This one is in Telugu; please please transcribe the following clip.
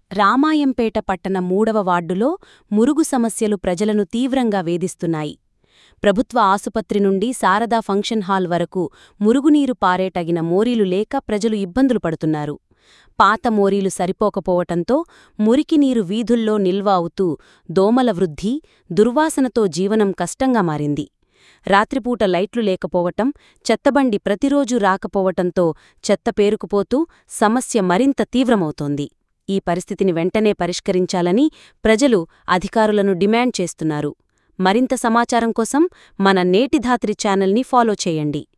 రామాయంపేట పట్టణ మూడవ వార్డులో మురుగు సమస్యలు ప్రజలను తీవ్రంగా వేధిస్తున్నాయి ప్రభుత్వ ఆసుపత్రి నుండి శారదా ఫంక్షన్ హాల్ వరకు మురుగునీరు పారేటగిన మోరీలు లేక ప్రజలు ఇబ్బందులు పడుతున్నారు పాత మోరీలు సరిపోకపోవటంతో మురికినీరు వీధుల్లో నిల్వ అవుతూ దోమల వృద్ధి దుర్వాసనతో జీవనం కష్టంగా మారింది రాత్రిపూట లైట్లు లేకపోవటం చెత్తబండి ప్రతిరోజూ రాకపోవటంతో చెత్త పేరుకుపోతూ సమస్య మరింత తీవ్రమవుతోంది ఈ పరిస్థితిని వెంటనే పరిష్కరించాలని ప్రజలు అధికారులను డిమాండ్ చేస్తున్నారు మరింత సమాచారం కోసం మన నేటి ధాత్రి ఛానల్ని ఫాలో చేయండి